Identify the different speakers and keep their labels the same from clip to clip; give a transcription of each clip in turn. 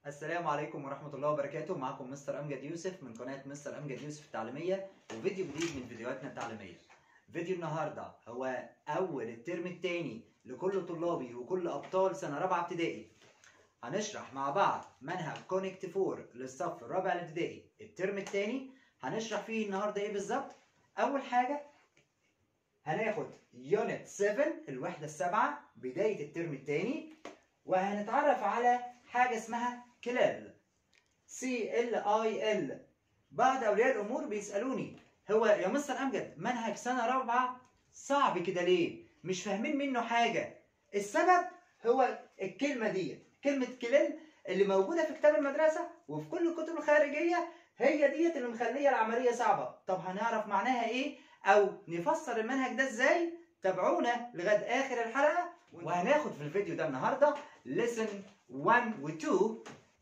Speaker 1: السلام عليكم ورحمة الله وبركاته معكم مستر أمجد يوسف من قناة مستر أمجد يوسف التعليمية وفيديو جديد من فيديوهاتنا التعليمية فيديو النهاردة هو أول الترم الثاني لكل طلابي وكل أبطال سنة رابعة ابتدائي هنشرح مع بعض منهج كونكت فور للصف الرابع الابتدائي الترم الثاني هنشرح فيه النهاردة إيه بالظبط أول حاجة هناخد يونت 7 الوحدة السابعة بداية الترم الثاني وهنتعرف على حاجة اسمها كلال سي ال اي ال بعض اولياء الامور بيسالوني هو يا مستر امجد منهج سنه رابعه صعب كده ليه مش فاهمين منه حاجه السبب هو الكلمه دي كلمه كلال اللي موجوده في كتاب المدرسه وفي كل الكتب الخارجيه هي ديت اللي مخليه العمليه صعبه طب هنعرف معناها ايه او نفسر المنهج ده ازاي تابعونا لغايه اخر الحلقه وهناخد في الفيديو ده النهارده lesson 1 و 2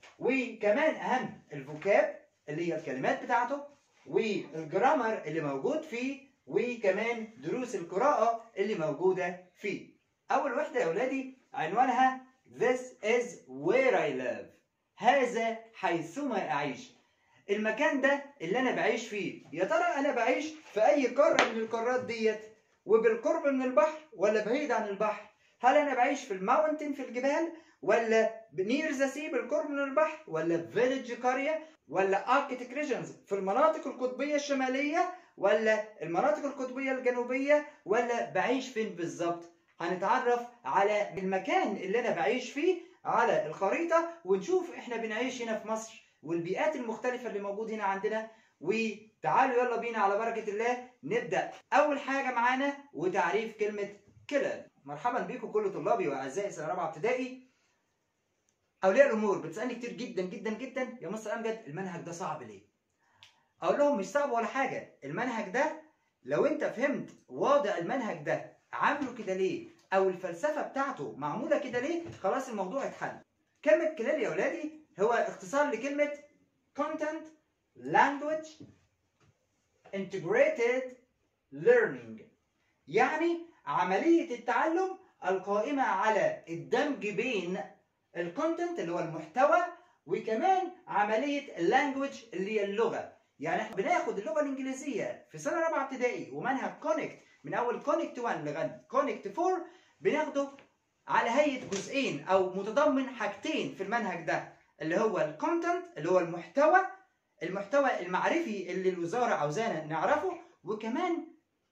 Speaker 1: وكمان اهم الفوكاب اللي هي الكلمات بتاعته والجرامر اللي موجود فيه وكمان دروس القراءة اللي موجودة فيه أول وحدة يا أولادي عنوانها This is where I live هذا حيثما أعيش المكان ده اللي أنا بعيش فيه يا ترى أنا بعيش في أي قارة من القارات ديت وبالقرب من البحر ولا بعيد عن البحر هل أنا بعيش في الماونتن في الجبال ولا نير ذا سي بالقرب من البحر ولا فيليج قريه ولا اركتيك ريجنز في المناطق القطبيه الشماليه ولا المناطق القطبيه الجنوبيه ولا بعيش فين بالظبط هنتعرف على المكان اللي انا بعيش فيه على الخريطه ونشوف احنا بنعيش هنا في مصر والبيئات المختلفه اللي موجود هنا عندنا وتعالوا يلا بينا على بركه الله نبدا اول حاجه معانا وتعريف كلمه كلر مرحبا بكم كل طلابي واعزائي سنه رابعه ابتدائي اولياء الامور بتسالني كتير جدا جدا جدا يا مستر امجد المنهج ده صعب ليه اقول لهم مش صعب ولا حاجه المنهج ده لو انت فهمت واضع المنهج ده عامله كده ليه او الفلسفه بتاعته معموله كده ليه خلاص الموضوع اتحل كلمه كلال يا اولادي هو اختصار لكلمه content language integrated learning يعني عمليه التعلم القائمه على الدمج بين الكونتنت اللي هو المحتوى وكمان عمليه اللانجوج اللي هي اللغه يعني احنا بناخد اللغه الانجليزيه في سنه رابعه ابتدائي ومنهج كونكت من اول كونكت 1 لغايه كونكت 4 بناخده على هيئه جزئين او متضمن حاجتين في المنهج ده اللي هو الكونتنت اللي هو المحتوى المحتوى المعرفي اللي الوزاره عاوزانا نعرفه وكمان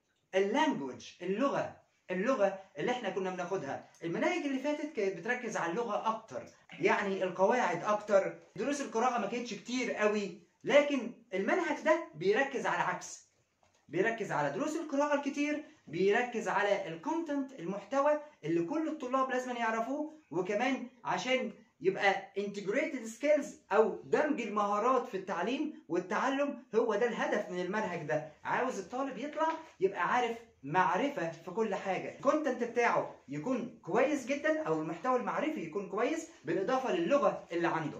Speaker 1: اللانجوج اللغه اللغه اللي احنا كنا بناخدها المناهج اللي فاتت كانت بتركز على اللغه اكتر يعني القواعد اكتر دروس القراءه ما كانتش كتير قوي لكن المنهج ده بيركز على عكس بيركز على دروس القراءه الكتير بيركز على الكونتنت المحتوى اللي كل الطلاب لازم يعرفوه وكمان عشان يبقى integrated skills او دمج المهارات في التعليم والتعلم هو ده الهدف من المنهج ده عاوز الطالب يطلع يبقى عارف معرفة في كل حاجة الكونتنت بتاعه يكون كويس جدا أو المحتوى المعرفي يكون كويس بالإضافة للغة اللي عنده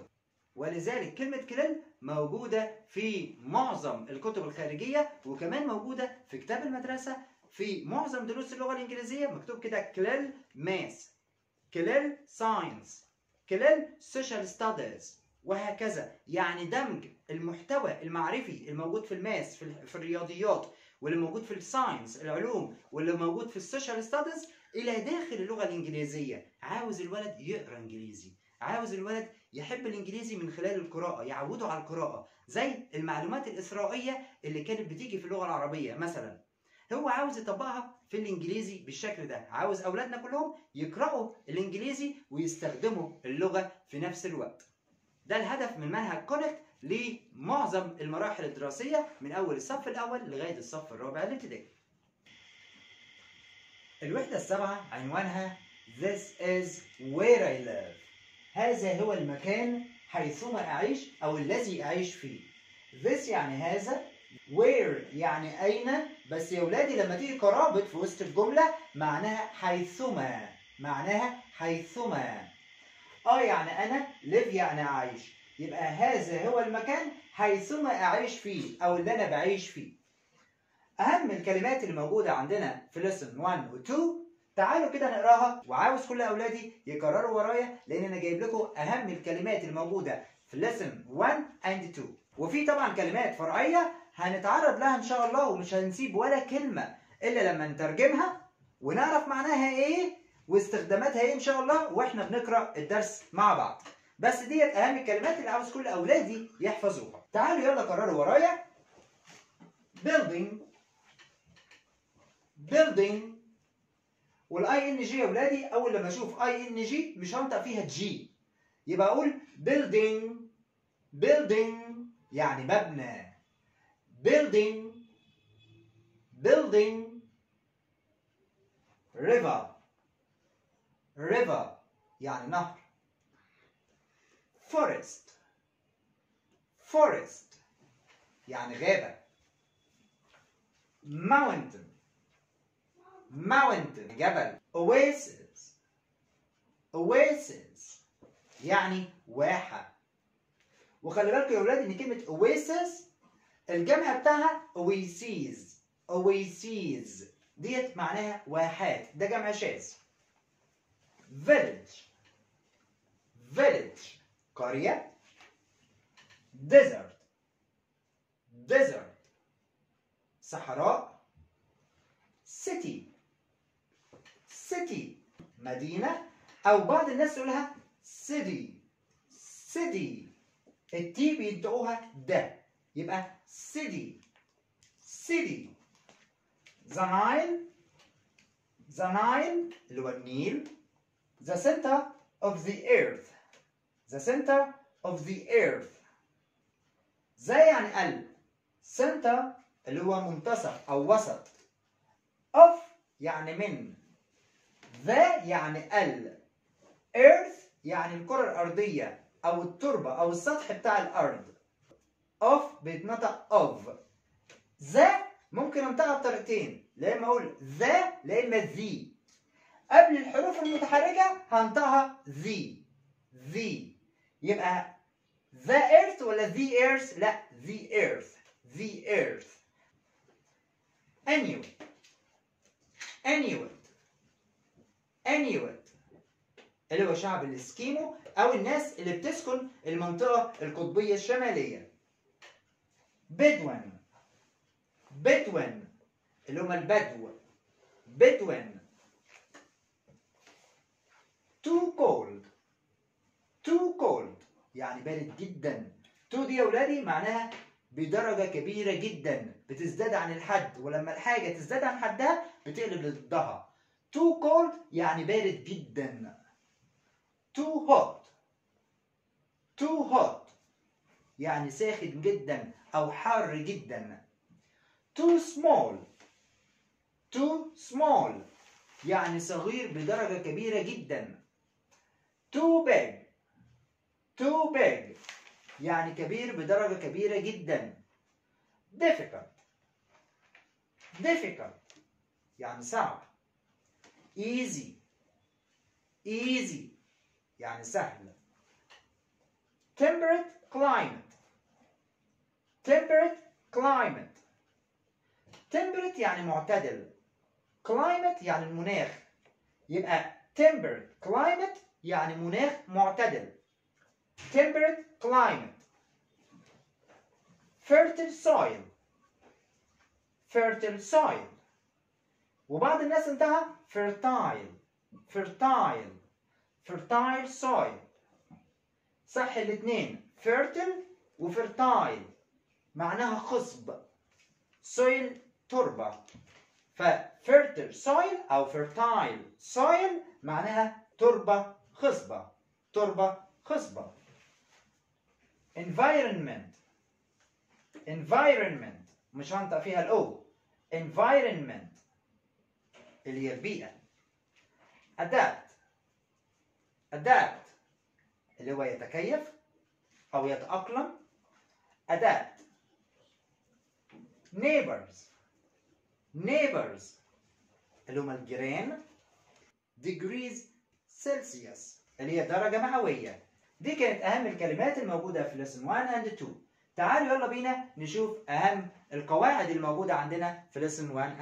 Speaker 1: ولذلك كلمة كلال موجودة في معظم الكتب الخارجية وكمان موجودة في كتاب المدرسة في معظم دروس اللغة الإنجليزية مكتوب كده كلال ماس كلال ساينس كلال سوشيال ستاديز وهكذا يعني دمج المحتوى المعرفي الموجود في الماس في الرياضيات واللي موجود في الساينس العلوم واللي موجود في السوشيال ستاديز الى داخل اللغه الانجليزيه عاوز الولد يقرا انجليزي عاوز الولد يحب الانجليزي من خلال القراءه يعوده على القراءه زي المعلومات الاسرائيليه اللي كانت بتيجي في اللغه العربيه مثلا هو عاوز يطبقها في الانجليزي بالشكل ده عاوز اولادنا كلهم يقراوا الانجليزي ويستخدموا اللغه في نفس الوقت ده الهدف من منهج كونكت لمعظم المراحل الدراسية من أول الصف الأول لغاية الصف الرابع الابتدائي. الوحدة السابعة عنوانها This is where I live. هذا هو المكان حيثما أعيش أو الذي أعيش فيه. This يعني هذا where يعني أين بس يا ولادي لما تيجي قرابة في وسط الجملة معناها حيثما معناها حيثما اه يعني أنا live يعني أعيش يبقى هذا هو المكان حيثما أعيش فيه أو اللي أنا بعيش فيه. أهم الكلمات اللي موجودة عندنا في lesson 1 و 2 تعالوا كده نقراها وعاوز كل اولادي يكرروا ورايا لان انا جايب لكم اهم الكلمات الموجوده في lesson 1 and 2 وفي طبعا كلمات فرعيه هنتعرض لها ان شاء الله ومش هنسيب ولا كلمه الا لما نترجمها ونعرف معناها ايه واستخداماتها ايه ان شاء الله واحنا بنقرا الدرس مع بعض بس ديت اهم الكلمات اللي عاوز كل اولادي يحفظوها تعالوا يلا كرروا ورايا building building والاي ان جي يا ولادي اول لما اشوف اي ان جي مش هنطق فيها جي يبقى اقول building building يعني مبنى building building river river يعني نهر forest forest يعني غابة mountain mountain جبل oasis oasis يعني واحة وخلي بالكم يا ولاد ان كلمة oasis الجمع بتاعها oases oases ديت معناها واحات ده جمع شاذ village village قرية desert desert صحراء city city مدينة أو بعض الناس تقولها city city التي بينطقوها ده يبقى city city the Nile the Nile اللي هو النيل the center of the earth the center of the earth زي يعني قلب center اللي هو منتصف أو وسط of يعني من ذا يعني ال earth يعني الكرة الأرضية أو التربة أو السطح بتاع الأرض of بيتنطق of ذا ممكن انطقها بطريقتين لا اما اقول ذا لا اما ذي قبل الحروف المتحركة هنطقها ذي ذي يبقى the earth ولا the earth لا the earth the earth anyway anyway anyway اللي هو شعب الاسكيمو او الناس اللي بتسكن المنطقة القطبية الشمالية بدوين بدوين اللي هم البدو بدوين too cold too cold يعني بارد جدا تو دي يا ولادي معناها بدرجة كبيرة جدا بتزداد عن الحد ولما الحاجة تزداد عن حدها بتقلب ضدها too cold يعني بارد جدا too hot too hot يعني ساخن جدا أو حار جدا too small too small يعني صغير بدرجة كبيرة جدا too big too big يعني كبير بدرجة كبيرة جدا difficult difficult يعني صعب easy easy يعني سهل temperate climate temperate climate temperate يعني معتدل climate يعني المناخ يبقى temperate climate يعني مناخ معتدل temperate climate fertile soil fertile soil وبعض الناس انتهى fertile fertile fertile soil صح الاثنين fertile وfertile معناها خصب soil تربة ف fertile soil أو fertile soil معناها تربة خصبة تربة خصبة environment environment مش هنطق فيها الاو environment اللي هي البيئة adapt adapt اللي هو يتكيف أو يتأقلم adapt neighbors neighbors اللي هم الجيران degrees celsius اللي هي درجة مئوية دي كانت أهم الكلمات الموجودة في lesson 1 and 2 تعالوا يلا بينا نشوف أهم القواعد الموجودة عندنا في lesson 1 and 2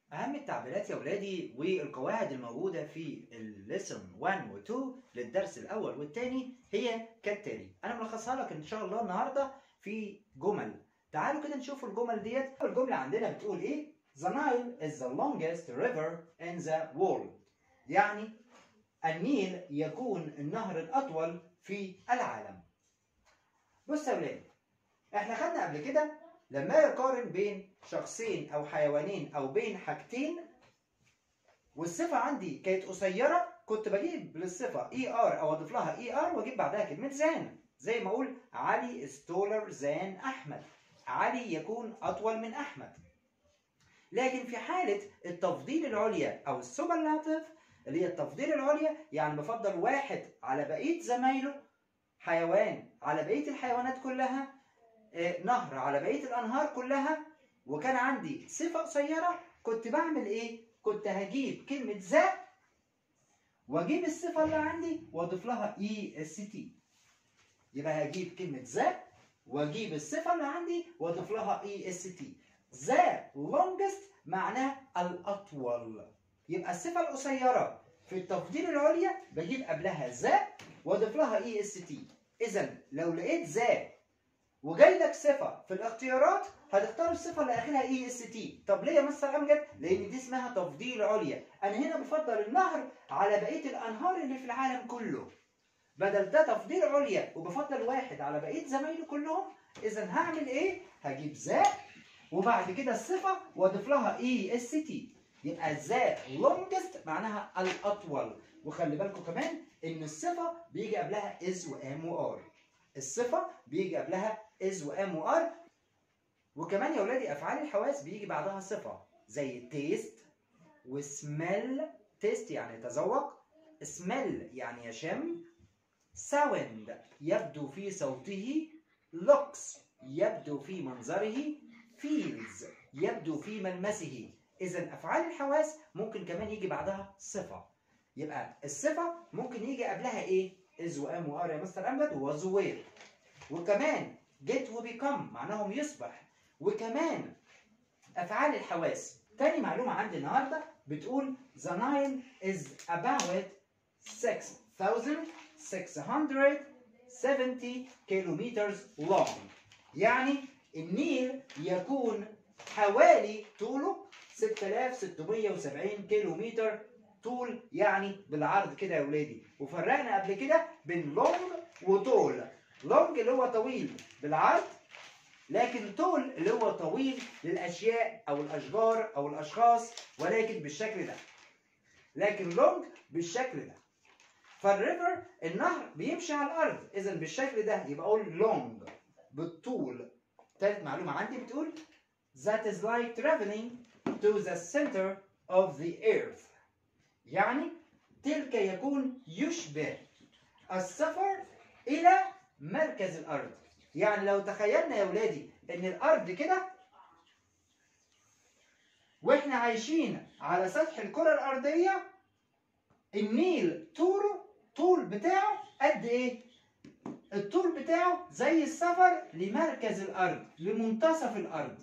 Speaker 1: أهم التعبيرات يا ولادي والقواعد الموجودة في الليسون 1 و 2 للدرس الأول والثاني هي كالتالي أنا ملخصها لك إن شاء الله النهاردة في جمل تعالوا كده نشوف الجمل ديت الجملة عندنا بتقول إيه The Nile is the longest river in the world يعني النيل يكون النهر الأطول في العالم بص يا ولاد احنا خدنا قبل كده لما يقارن بين شخصين او حيوانين او بين حاجتين والصفة عندي كانت قصيرة كنت بجيب للصفة اي ار او اضيف لها اي ار واجيب بعدها كلمة زان زي ما اقول علي ستولر زان احمد علي يكون اطول من احمد لكن في حالة التفضيل العليا او السوبرلاتيف اللي هي التفضيل العليا يعني بفضل واحد على بقية زمايله حيوان على بقية الحيوانات كلها نهر على بقيه الانهار كلها وكان عندي صفه قصيره كنت بعمل ايه؟ كنت هجيب كلمه ذا واجيب الصفه اللي عندي واضيف لها اي اس تي يبقى هجيب كلمه ذا واجيب الصفه اللي عندي واضيف لها اي اس تي ذا longest معناها الاطول يبقى الصفه القصيره في التفضيل العليا بجيب قبلها ذا واضيف لها اي اس تي اذا لو لقيت ذا وجاي لك صفه في الاختيارات هتختار الصفه اللي اخرها اي اس تي طب ليه يا مستر امجد لان دي اسمها تفضيل عليا انا هنا بفضل النهر على بقيه الانهار اللي في العالم كله بدل ده تفضيل عليا وبفضل واحد على بقيه زمايله كلهم اذا هعمل ايه هجيب ذا وبعد كده الصفه واضيف لها اي اس تي يبقى ذا longest معناها الاطول وخلي بالكم كمان ان الصفه بيجي قبلها از وام وار الصفه بيجي قبلها از وام وار وكمان يا ولادي افعال الحواس بيجي بعدها صفه زي تيست وسميل تيست يعني يتذوق سميل يعني يشم ساوند يبدو في صوته لوكس يبدو في منظره فيلز يبدو في ملمسه اذا افعال الحواس ممكن كمان يجي بعدها صفه يبقى الصفه ممكن يجي قبلها ايه از وام وار يا مستر امجد وزوير وكمان get وبيكم معناهم يصبح وكمان افعال الحواس تاني معلومه عندي النهارده بتقول the Nile is about 6670 كيلومتر long يعني النيل يكون حوالي طوله 6670 كيلومتر طول يعني بالعرض كده يا ولادي وفرقنا قبل كده بين لونج وطول لونج اللي هو طويل بالعرض لكن طول اللي هو طويل للاشياء او الاشجار او الاشخاص ولكن بالشكل ده لكن لونج بالشكل ده فالريفر النهر بيمشي على الارض اذا بالشكل ده يبقى اقول لونج بالطول ثالث معلومه عندي بتقول that is like traveling to the center of the earth يعني تلك يكون يشبه السفر إلى مركز الأرض يعني لو تخيلنا يا ولادي إن الأرض كده وإحنا عايشين على سطح الكرة الأرضية النيل طوله طول بتاعه قد إيه؟ الطول بتاعه زي السفر لمركز الأرض لمنتصف الأرض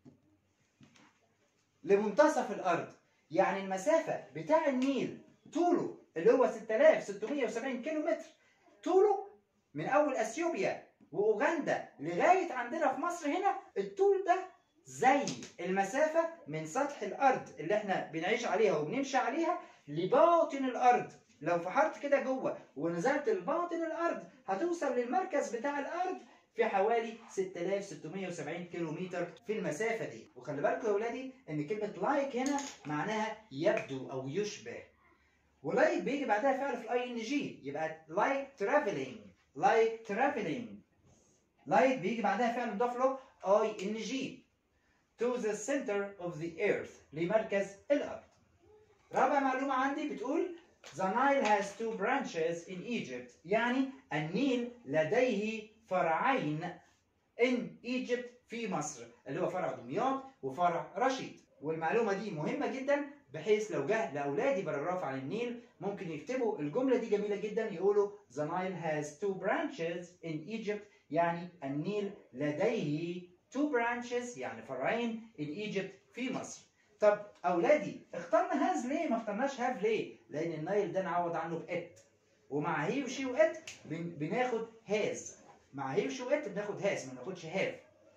Speaker 1: لمنتصف الأرض يعني المسافة بتاع النيل طوله اللي هو 6670 كيلو متر طوله من أول أثيوبيا وأوغندا لغاية عندنا في مصر هنا الطول ده زي المسافة من سطح الأرض اللي احنا بنعيش عليها وبنمشي عليها لباطن الأرض لو فحرت كده جوه ونزلت لباطن الأرض هتوصل للمركز بتاع الأرض في حوالي 6670 كيلو متر في المسافة دي وخلي بالكم يا ولادي ان كلمة لايك هنا معناها يبدو او يشبه ولايك بيجي بعدها فعل في الاي ان جي يبقى لايك ترافلينج لايك ترافلينج لايك بيجي بعدها فعل مضاف له اي ان جي to the center of the earth لمركز الارض رابع معلومة عندي بتقول The Nile has two branches in Egypt يعني النيل لديه فرعين in Egypt في مصر اللي هو فرع دمياط وفرع رشيد والمعلومة دي مهمة جدا بحيث لو جه لأولادي باراجراف عن النيل ممكن يكتبوا الجملة دي جميلة جدا يقولوا The Nile has two branches in Egypt يعني النيل لديه two branches يعني فرعين in Egypt في مصر
Speaker 2: طب اولادي اخترنا هاز ليه ما اخترناش هاف ليه لان النايل ده نعوض عنه بات ومع هي وشي وات بن... بناخد هاز مع هي وشي وات بناخد هاز ما بناخدش هاف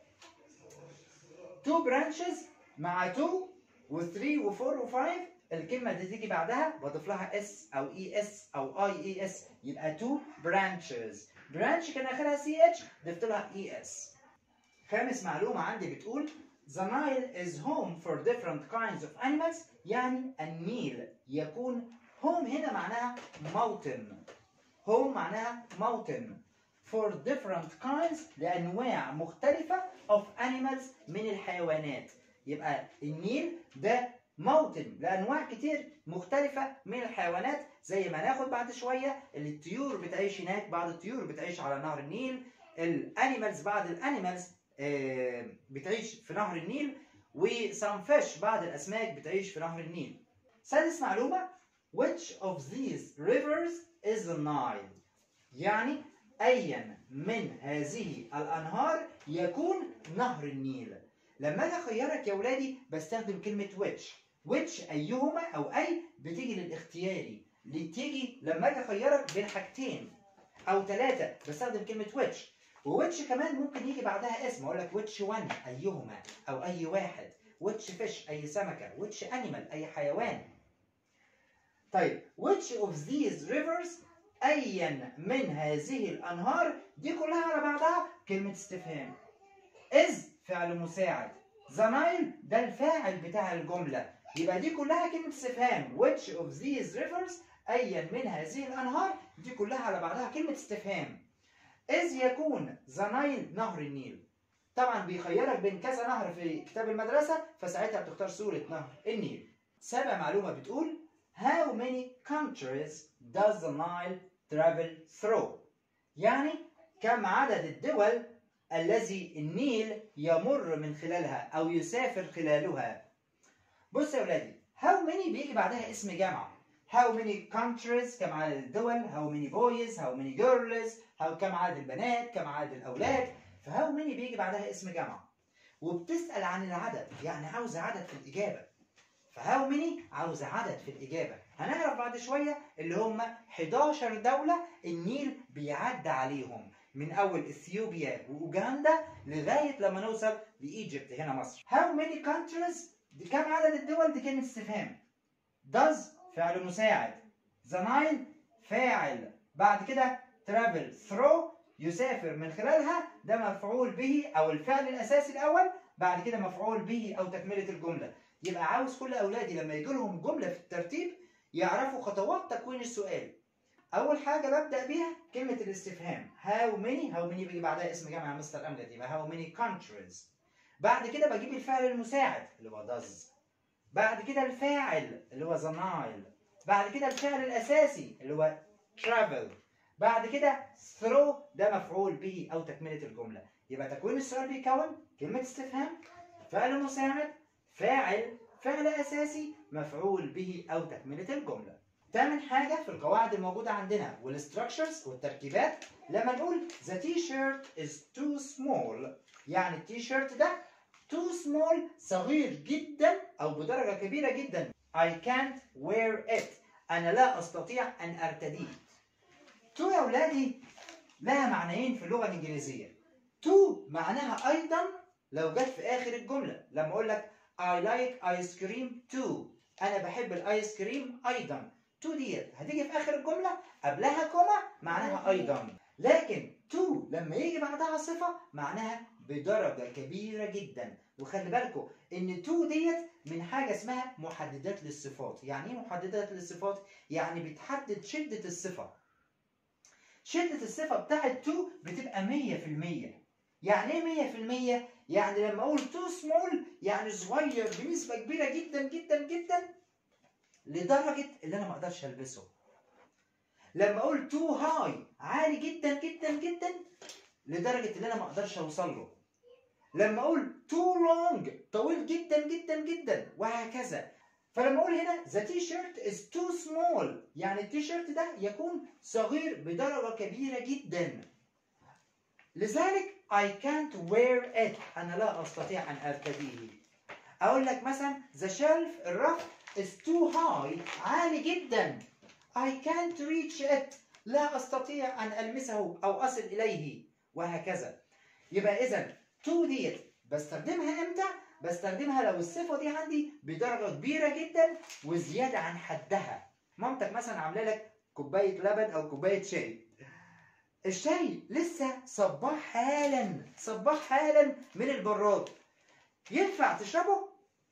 Speaker 2: تو برانشز مع تو و3 و4 و5 الكلمه دي تيجي بعدها بضيف لها اس او اي اس او اي اي اس يبقى تو برانشز برانش كان اخرها سي اتش ضفت لها اي اس خامس معلومه عندي بتقول The Nile is home for different kinds of animals يعني النيل يكون home هنا معناها موطن home معناها موطن for different kinds لأنواع مختلفة of animals من الحيوانات يبقى النيل ده موطن لأنواع كتير مختلفة من الحيوانات زي ما ناخد بعد شوية اللي الطيور بتعيش هناك بعض الطيور بتعيش على نهر النيل الانيمالز بعض الانيمالز بتعيش في نهر النيل وسام فيش بعض الاسماك بتعيش في نهر النيل سادس معلومه which of these rivers is the Nile يعني ايا من هذه الانهار يكون نهر النيل لما اجي اخيرك يا ولادي بستخدم كلمه which which ايهما او اي بتيجي للاختياري تيجي لما اجي اخيرك بين حاجتين او ثلاثه بستخدم كلمه which وويتش كمان ممكن يجي بعدها اسم اقول لك which one ايهما او اي واحد which fish اي سمكه which animal اي حيوان طيب which of these rivers ايا من هذه الانهار دي كلها على بعضها كلمه استفهام is فعل مساعد the Nile ده الفاعل بتاع الجمله يبقى دي كلها كلمه استفهام which of these rivers ايا من هذه الانهار دي كلها على بعضها كلمه استفهام إذ يكون ذا نايل نهر النيل طبعا بيخيرك بين كذا نهر في كتاب المدرسة فساعتها بتختار سورة نهر النيل سابع معلومة بتقول How many countries does the Nile travel through يعني كم عدد الدول الذي النيل يمر من خلالها أو يسافر خلالها بص يا ولادي How many بيجي بعدها اسم جامعة How many countries كم عدد الدول How many boys How many girls How كم عدد البنات كم عدد الأولاد فهاو ماني بيجي بعدها اسم جامعة وبتسأل عن العدد يعني عاوزة عدد في الإجابة فهاو ماني عاوزة عدد في الإجابة هنعرف بعد شوية اللي هم 11 دولة النيل بيعدى عليهم من أول إثيوبيا وأوغندا لغاية لما نوصل لإيجيبت هنا مصر How many countries دي كم عدد الدول دي كلمة استفهام does فعل مساعد the Nile فاعل بعد كده travel through يسافر من خلالها ده مفعول به او الفعل الاساسي الاول بعد كده مفعول به او تكمله الجمله يبقى عاوز كل اولادي لما يجي لهم جمله في الترتيب يعرفوا خطوات تكوين السؤال اول حاجه ببدا بيها كلمه الاستفهام how many how many بيجي بعدها اسم جامعه مستر امجد يبقى how many countries بعد كده بجيب الفعل المساعد اللي هو does بعد كده الفاعل اللي هو the Nile بعد كده الفعل الاساسي اللي هو travel بعد كده throw ده مفعول به او تكمله الجمله يبقى تكوين السؤال بيكون كلمه استفهام فعل مساعد فاعل فعل اساسي مفعول به او تكمله الجمله تامن حاجه في القواعد الموجوده عندنا والستراكشرز والتركيبات لما نقول the t-shirt is too small يعني التي شيرت ده too small صغير جدا او بدرجه كبيره جدا I can't wear it انا لا استطيع ان ارتديه تو يا ولادي لها معنيين في اللغه الانجليزيه تو معناها ايضا لو جت في اخر الجمله لما اقول لك I like ice cream too انا بحب الايس كريم ايضا تو ديت هتيجي في اخر الجمله قبلها كوما معناها ايضا لكن تو لما يجي بعدها صفه معناها بدرجه كبيره جدا وخلي بالكم ان تو ديت من حاجه اسمها محددات للصفات يعني ايه محددات للصفات يعني بتحدد شده الصفه شدة الصفة بتاعت تو بتبقى 100% يعني ايه 100%؟ يعني لما اقول تو سمول يعني صغير بنسبة كبيرة جدا جدا جدا لدرجة اللي انا ما اقدرش البسه. لما اقول تو هاي عالي جدا جدا جدا لدرجة اللي انا ما اقدرش اوصل له. لما اقول تو لونج طويل جدا جدا جدا وهكذا فلما اقول هنا the t-shirt is too small يعني التيشيرت ده يكون صغير بدرجة كبيرة جدا لذلك I can't wear it أنا لا أستطيع أن أرتديه اقول لك مثلا the shelf الرف is too high عالي جدا I can't reach it لا استطيع ان المسه او اصل اليه وهكذا يبقى اذا to ديت بستخدمها امتى بستخدمها لو الصفه دي عندي بدرجه كبيره جدا وزياده عن حدها مامتك مثلا عامله لك كوبايه لبن او كوبايه شاي الشاي لسه صباح حالا صباح حالا من البراد ينفع تشربه؟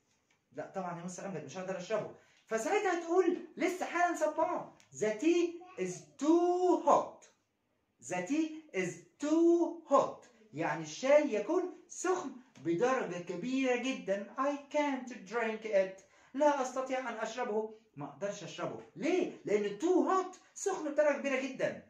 Speaker 2: لا طبعا يا مستر امجد مش هقدر اشربه فساعتها تقول لسه حالا صباح the tea is too hot the tea is too hot يعني الشاي يكون سخن بدرجة كبيرة جدا I can't drink it لا أستطيع أن أشربه ما أقدرش أشربه ليه؟ لأن too hot سخن بدرجة كبيرة جدا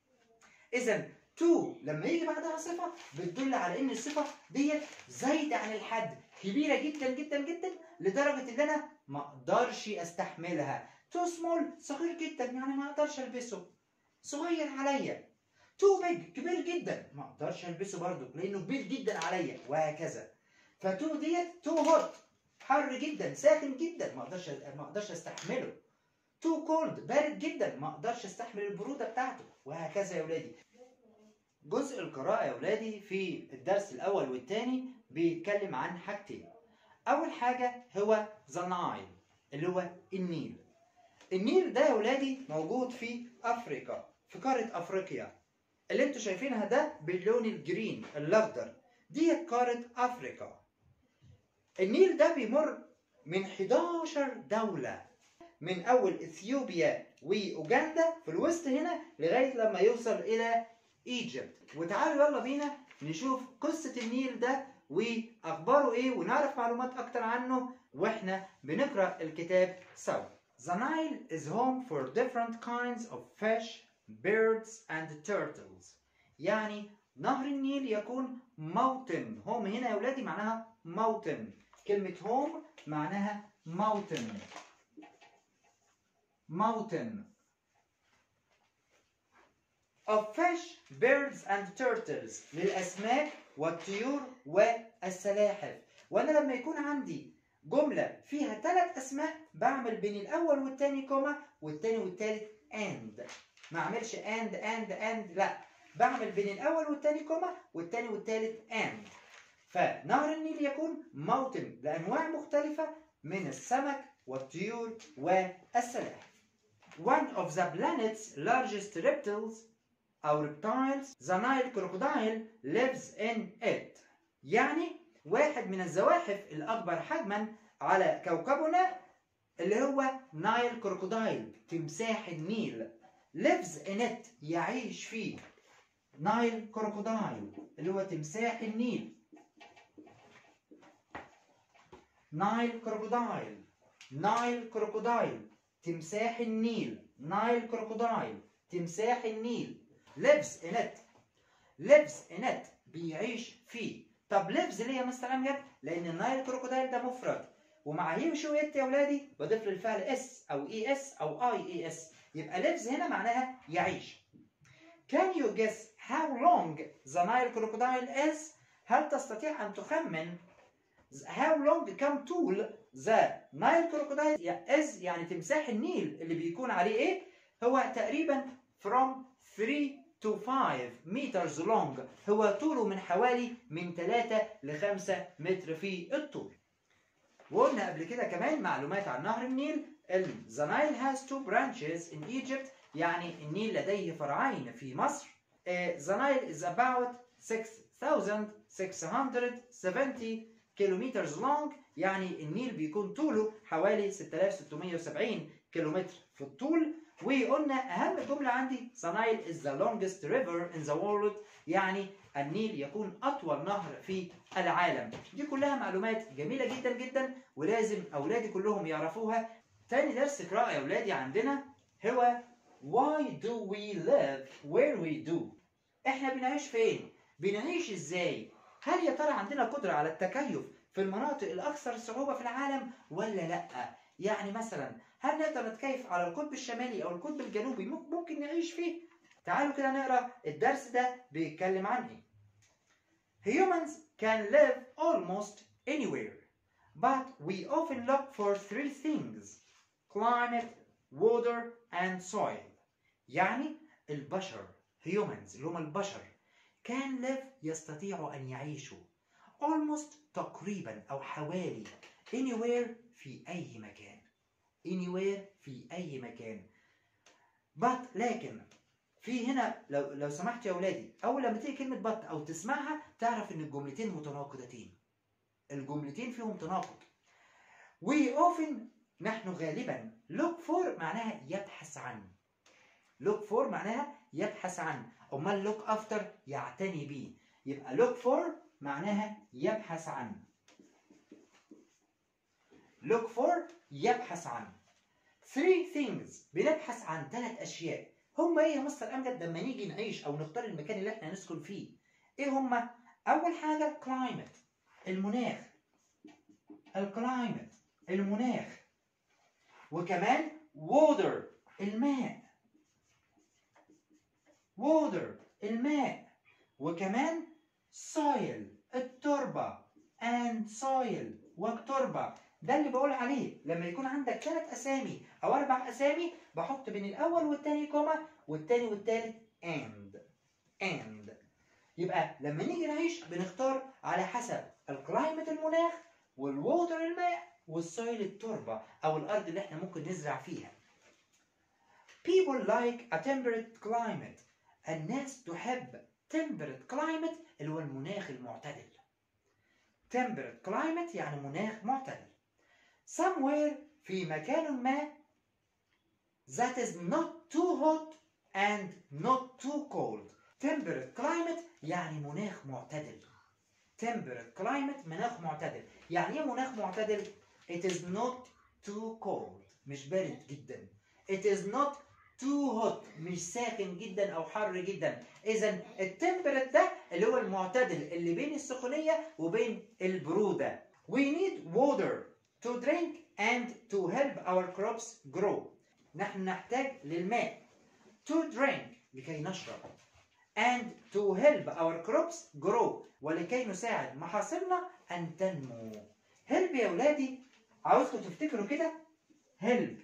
Speaker 2: إذا تو لما يجي بعدها صفة بتدل على إن الصفة ديت زايدة عن الحد كبيرة جدا جدا جدا لدرجة إن أنا ما أقدرش أستحملها تو سمول صغير جدا يعني ما أقدرش ألبسه صغير عليا تو بيج كبير جدا ما أقدرش ألبسه برضه لأنه كبير جدا عليا وهكذا فتو ديت تو هوت حر جدا ساخن جدا ما أقدرش ما أقدرش أستحمله تو كولد بارد جدا ما أقدرش أستحمل البرودة بتاعته وهكذا يا ولادي جزء القراءة يا ولادي في الدرس الأول والثاني بيتكلم عن حاجتين. أول حاجة هو ذا نايل اللي هو النيل. النيل ده يا ولادي موجود في أفريقيا في قارة أفريقيا. اللي انتوا شايفينها ده باللون الجرين الأخضر دي قارة أفريقيا. النيل ده بيمر من 11 دولة من أول إثيوبيا وأوجندا في الوسط هنا لغاية لما يوصل إلى ايجيبت وتعالوا يلا بينا نشوف قصة النيل ده واخباره ايه ونعرف معلومات اكتر عنه واحنا بنقرا الكتاب سوا. The Nile is home for different kinds of fish, birds and turtles. يعني نهر النيل يكون موطن هوم هنا يا ولادي معناها موطن كلمة هوم معناها موطن موطن of fish, birds and turtles للأسماك والطيور والسلاحف وأنا لما يكون عندي جملة فيها ثلاث أسماء بعمل بين الأول والتاني كوما والتاني والتالت and ما أعملش and and and لا بعمل بين الأول والتاني كوما والتاني والتالت and فنهر النيل يكون موطن لأنواع مختلفة من السمك والطيور والسلاحف One of the planet's largest reptiles أو reptiles the Nile crocodile lives in it يعني واحد من الزواحف الأكبر حجما على كوكبنا اللي هو نايل كروكودايل تمساح النيل lives in it يعيش فيه نايل كروكودايل اللي هو تمساح النيل نايل كروكودايل نايل كروكودايل تمساح النيل نايل كروكودايل تمساح النيل lives in it lives in it بيعيش فيه طب lives ليه يا مستر امجد لان النايل كروكودايل ده مفرد ومع يمشوا ات يا ولادي بضيف له الفعل اس او اي اس او اي اي اس يبقى lives هنا معناها يعيش Can you guess how long the Nile crocodile is? هل تستطيع أن تخمن how long كم طول the Nile crocodile is يعني تمساح النيل اللي بيكون عليه ايه؟ هو تقريبا from 3 to 5 meters long هو طوله من حوالي من 3 ل 5 متر في الطول. وقلنا قبل كده كمان معلومات عن نهر النيل ال The Nile has two branches in Egypt يعني النيل لديه فرعين في مصر. Uh, the Nile is about 6670 kilometers long يعني النيل بيكون طوله حوالي 6670 كيلومتر في الطول وقلنا اهم جمله عندي the Nile is the longest river in the world يعني النيل يكون اطول نهر في العالم دي كلها معلومات جميله جدا جدا ولازم اولادي كلهم يعرفوها تاني درس قراءه يا اولادي عندنا هو why do we live where we do احنا بنعيش فين بنعيش ازاي هل يا ترى عندنا قدره على التكيف في المناطق الاكثر صعوبه في العالم ولا لا يعني مثلا هل نقدر نتكيف على القطب الشمالي او القطب الجنوبي ممكن نعيش فيه تعالوا كده نقرا الدرس ده بيتكلم عن ايه Humans can live almost anywhere but we often look for three things climate water and soil يعني البشر humans اللي هم البشر can live يستطيعوا أن يعيشوا almost تقريبا أو حوالي anywhere في أي مكان anywhere في أي مكان but لكن في هنا لو لو سمحت يا أولادي أول لما تيجي كلمة but أو تسمعها تعرف إن الجملتين متناقضتين الجملتين فيهم تناقض we often نحن غالبا look for معناها يبحث عن look for معناها يبحث عن امال look after يعتني به يبقى look for معناها يبحث عن look for يبحث عن three things بنبحث عن ثلاث اشياء هم ايه يا مستر امجد لما نيجي نعيش او نختار المكان اللي احنا نسكن فيه ايه هم اول حاجه climate المناخ الكلايمت المناخ وكمان water الماء water الماء وكمان soil التربة and soil والتربة ده اللي بقول عليه لما يكون عندك ثلاث أسامي أو أربع أسامي بحط بين الأول والتاني كوما والتاني والتالت and and يبقى لما نيجي نعيش بنختار على حسب الكلايمت المناخ والووتر الماء والسويل التربة أو الأرض اللي احنا ممكن نزرع فيها. People like a temperate climate. الناس تحب temperate climate اللي هو المناخ المعتدل. temperate climate يعني مناخ معتدل. Somewhere في مكان ما that is not too hot and not too cold. temperate climate يعني مناخ معتدل. temperate climate مناخ معتدل يعني ايه مناخ معتدل it is not too cold مش بارد جدا it is not too hot مش ساخن جدا او حر جدا اذا التمبرت ده اللي هو المعتدل اللي بين السخونيه وبين البروده we need water to drink and to help our crops grow نحن نحتاج للماء to drink لكي نشرب and to help our crops grow ولكي نساعد محاصيلنا أن تنمو help يا ولادي عاوزكم تفتكروا كده help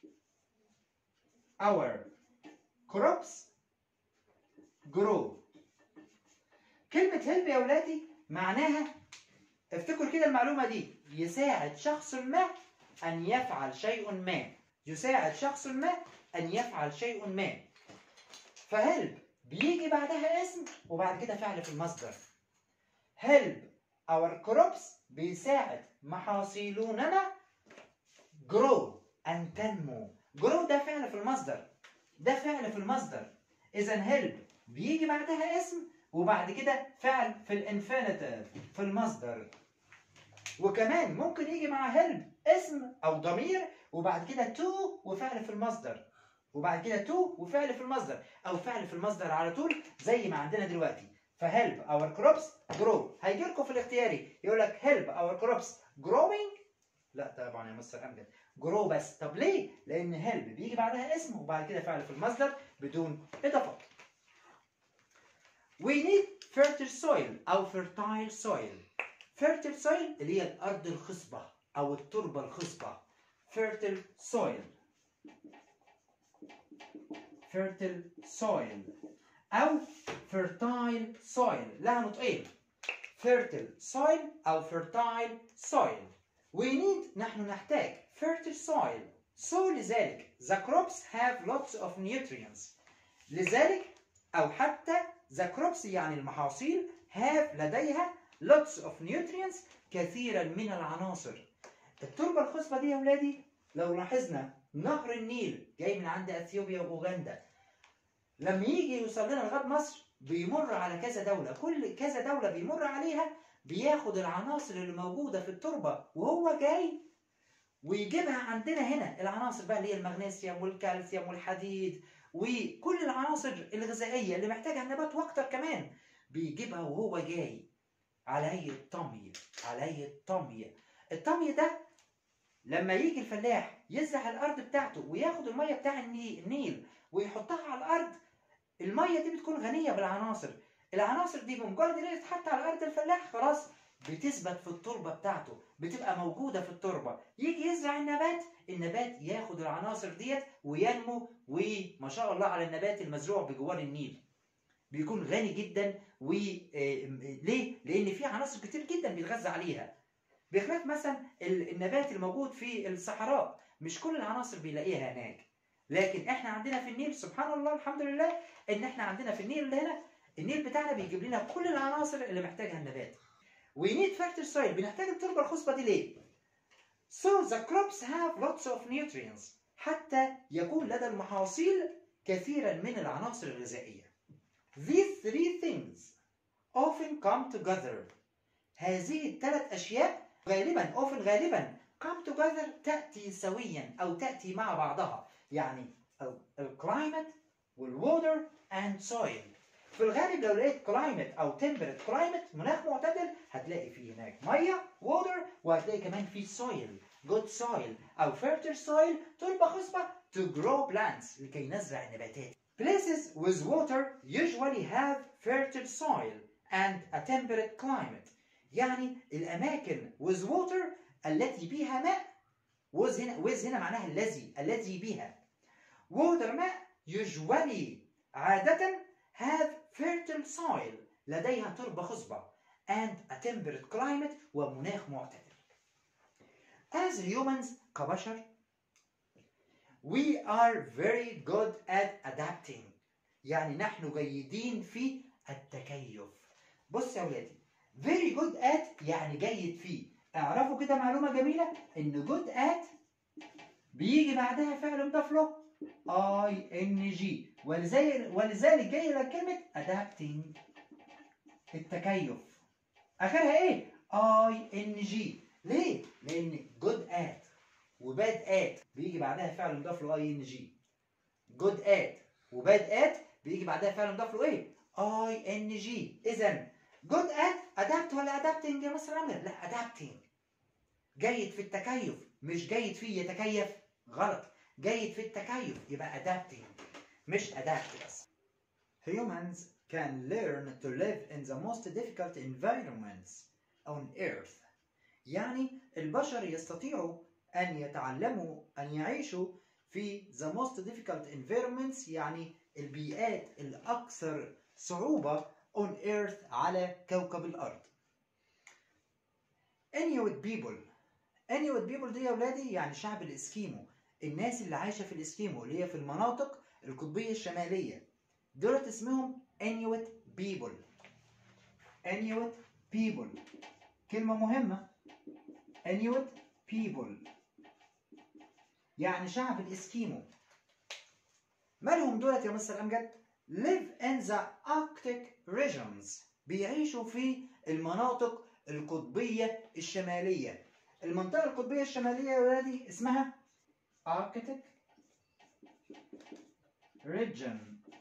Speaker 2: our crops grow كلمة help يا ولادي معناها افتكروا كده المعلومة دي يساعد شخص ما أن يفعل شيء ما يساعد شخص ما أن يفعل شيء ما فهلب بيجي بعدها اسم وبعد كده فعل في المصدر help our crops بيساعد محاصيلوننا grow أن تنمو grow ده فعل في المصدر ده فعل في المصدر إذا help بيجي بعدها اسم وبعد كده فعل في الانفينيتيف في المصدر وكمان ممكن يجي مع help اسم أو ضمير وبعد كده to وفعل في المصدر وبعد كده to وفعل في المصدر او فعل في المصدر على طول زي ما عندنا دلوقتي فهيلب اور كروبس جرو هيجي لكم في الاختياري يقول لك هيلب اور كروبس جروينج لا طبعا يا مستر امجد جرو بس طب ليه لان هيلب بيجي بعدها اسم وبعد كده فعل في المصدر بدون اضافات we need fertile soil او fertile soil fertile soil اللي هي الارض الخصبه او التربه الخصبه fertile soil fertile soil أو fertile soil لها نطقين fertile soil أو fertile soil we need نحن نحتاج fertile soil so لذلك the crops have lots of nutrients لذلك أو حتى the crops يعني المحاصيل have لديها lots of nutrients كثيرا من العناصر التربة الخصبة دي يا ولادي لو لاحظنا نهر النيل جاي من عند اثيوبيا واوغندا لما يجي يوصل لنا لغايه مصر بيمر على كذا دوله كل كذا دوله بيمر عليها بياخد العناصر اللي موجوده في التربه وهو جاي ويجيبها عندنا هنا العناصر بقى اللي هي المغنيسيوم والكالسيوم والحديد وكل العناصر الغذائيه اللي محتاجها النبات واكتر كمان بيجيبها وهو جاي على هيئه طمي على هيئه طمي الطمي ده لما يجي الفلاح يزرع الارض بتاعته وياخد الميه بتاع النيل ويحطها على الارض الميه دي بتكون غنيه بالعناصر العناصر دي بمجرد ان هي تتحط على ارض الفلاح خلاص بتثبت في التربه بتاعته بتبقى موجوده في التربه يجي يزرع النبات النبات ياخد العناصر ديت وينمو وما شاء الله على النبات المزروع بجوار النيل بيكون غني جدا و ليه؟ لان في عناصر كتير جدا بيتغذى عليها بخلاف مثلا النبات الموجود في الصحراء مش كل العناصر بيلاقيها هناك لكن احنا عندنا في النيل سبحان الله الحمد لله ان احنا عندنا في النيل اللي هنا النيل بتاعنا بيجيب لنا كل العناصر اللي محتاجها النبات we need fertile soil بنحتاج التربه الخصبه دي ليه so the crops have lots of nutrients حتى يكون لدى المحاصيل كثيرا من العناصر الغذائيه these three things often come together هذه الثلاث اشياء غالبا often غالبا come together تاتي سويا او تاتي مع بعضها يعني الكلايمت والووتر اند سويل في الغالب لو لقيت كلايمت او تمبرت كلايمت مناخ معتدل هتلاقي فيه هناك ميه ووتر وهتلاقي كمان فيه سويل جود سويل او فيرتر سويل تربه خصبه to grow plants لكي نزرع النباتات places with water usually have fertile soil and a temperate climate يعني الاماكن with water التي بها ماء with هنا with هنا معناها الذي الذي بها water ماء usually عادة have fertile soil لديها تربة خصبة and a temperate climate ومناخ معتدل as humans كبشر we are very good at adapting يعني نحن جيدين في التكيف بص يا ولادي very good at يعني جيد فيه اعرفوا كده معلومة جميلة ان good at بيجي بعدها فعل مضاف له اي ان جي ولذلك ولذلك جاي لك كلمة adapting التكيف اخرها ايه؟ اي ان جي ليه؟ لان good at وباد at بيجي بعدها فعل مضاف له اي ان جي good at وباد at بيجي بعدها فعل مضاف له ايه؟ اي ان جي اذا good at adapt ولا adapting يا مستر عمر؟ لا adapting جيد في التكيف مش جيد فيه يتكيف غلط جيد في التكيف يبقى adapting مش adapt بس
Speaker 1: Humans can learn to live in the most difficult environments on earth.
Speaker 2: يعني البشر يستطيعوا أن يتعلموا أن يعيشوا في the most difficult environments يعني البيئات الأكثر صعوبة on earth على كوكب الأرض. Inuit people Inuit people دي يا ولادي يعني شعب الإسكيمو الناس اللي عايشة في الإسكيمو اللي هي في المناطق القطبية الشمالية دولت اسمهم Inuit people Inuit people كلمة مهمة Inuit people يعني شعب الإسكيمو مالهم دولت يا مستر أمجد؟ live in the Arctic regions بيعيشوا في المناطق القطبية الشمالية المنطقة القطبية الشمالية يا ولادي اسمها Arctic region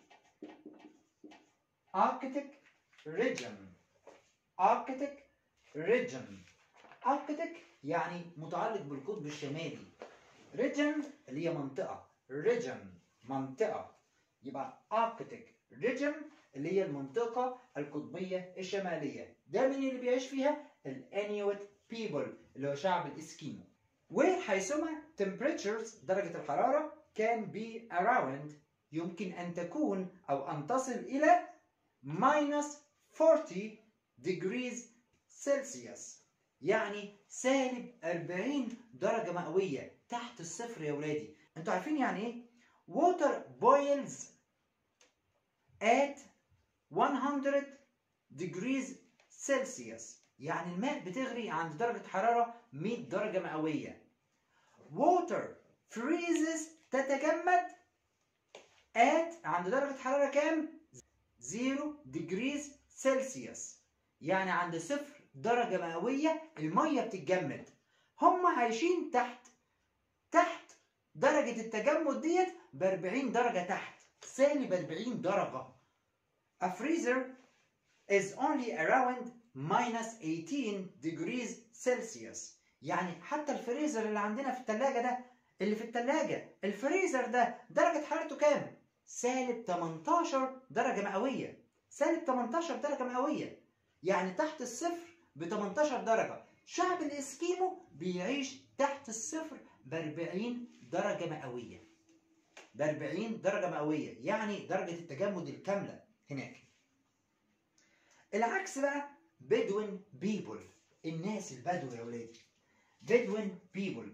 Speaker 2: Arctic region Arctic region Arctic يعني متعلق بالقطب الشمالي region اللي هي منطقة region منطقة يبقى Arctic region اللي هي المنطقة القطبية الشمالية ده مين اللي بيعيش فيها؟ الانيوت people اللي هو شعب الإسكيمو وحيثما temperatures درجة الحرارة can be around يمكن أن تكون أو أن تصل إلى minus 40 degrees Celsius يعني سالب 40 درجة مئوية تحت الصفر يا ولادي انتوا عارفين يعني ايه water boils at 100 degrees Celsius يعني الماء بتغلي عند درجة حرارة 100 درجة مئوية water freezes تتجمد at عند درجة حرارة كام 0 degrees Celsius يعني عند صفر درجة مئوية المية بتتجمد هم عايشين تحت تحت درجة التجمد ديت ب 40 درجة تحت سالب 40 درجة A freezer is only around minus 18 degrees Celsius يعني حتى الفريزر اللي عندنا في التلاجة ده اللي في التلاجة الفريزر ده درجة حرارته كام؟ سالب 18 درجة مئوية سالب 18 درجة مئوية يعني تحت الصفر ب 18 درجة شعب الإسكيمو بيعيش تحت الصفر ب 40 درجة مئوية ب 40 درجة مئوية يعني درجة التجمد الكاملة هناك العكس بقى بدوين بيبل الناس البدو يا ولادي بدوين بيبل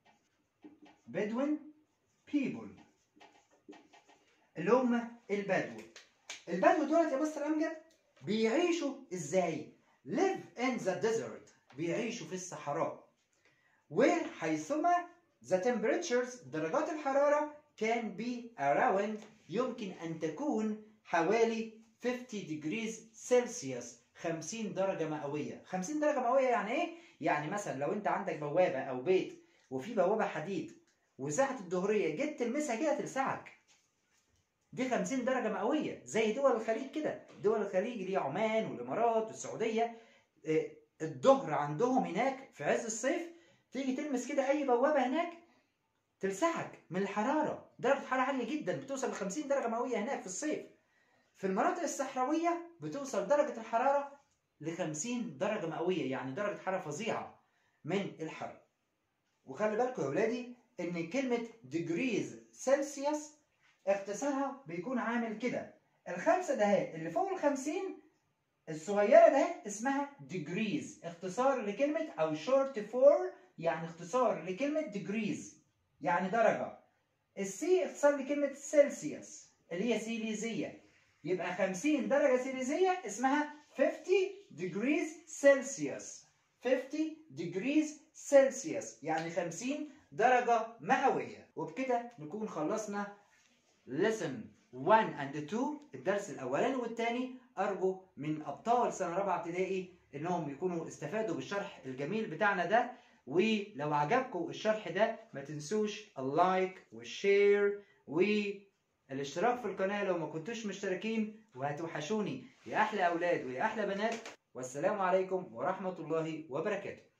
Speaker 2: بدوين بيبل اللي هم البدو البدو دولت يا مستر امجد بيعيشوا ازاي live in the desert بيعيشوا في الصحراء وحيثما the temperatures درجات الحرارة can be around يمكن أن تكون حوالي 50 degrees Celsius 50 درجة مئوية 50 درجة مئوية يعني إيه؟ يعني مثلا لو أنت عندك بوابة أو بيت وفي بوابة حديد وساعة الظهرية جيت تلمسها كده تلسعك دي 50 درجة مئوية زي دول الخليج كده دول الخليج اللي هي عمان والإمارات والسعودية إيه، الظهر عندهم هناك في عز الصيف تيجي تلمس كده أي بوابة هناك تلسعك من الحرارة درجة حرارة عالية جدا بتوصل ل 50 درجة مئوية هناك في الصيف في المناطق الصحراوية بتوصل درجة الحرارة ل 50 درجة مئوية يعني درجة حرارة فظيعة من الحر وخلي بالكم يا ولادي ان كلمة degrees سلسيوس اختصارها بيكون عامل كده الخمسة ده اهي اللي فوق الخمسين الصغيرة ده اسمها degrees اختصار لكلمة أو short for يعني اختصار لكلمة degrees يعني درجة السي اختصار لكلمة سلسيوس اللي هي سيليزية يبقى 50 درجة سيليزية اسمها 50 degrees Celsius 50 degrees Celsius يعني 50 درجة مئوية وبكده نكون خلصنا lesson 1 and 2 الدرس الأولاني والثاني أرجو من أبطال سنة رابعة ابتدائي إنهم يكونوا استفادوا بالشرح الجميل بتاعنا ده ولو عجبكم الشرح ده ما تنسوش اللايك والشير والاشتراك في القناة لو ما كنتوش مشتركين وهتوحشوني يا أحلى أولاد ويا أحلى بنات والسلام عليكم ورحمة الله وبركاته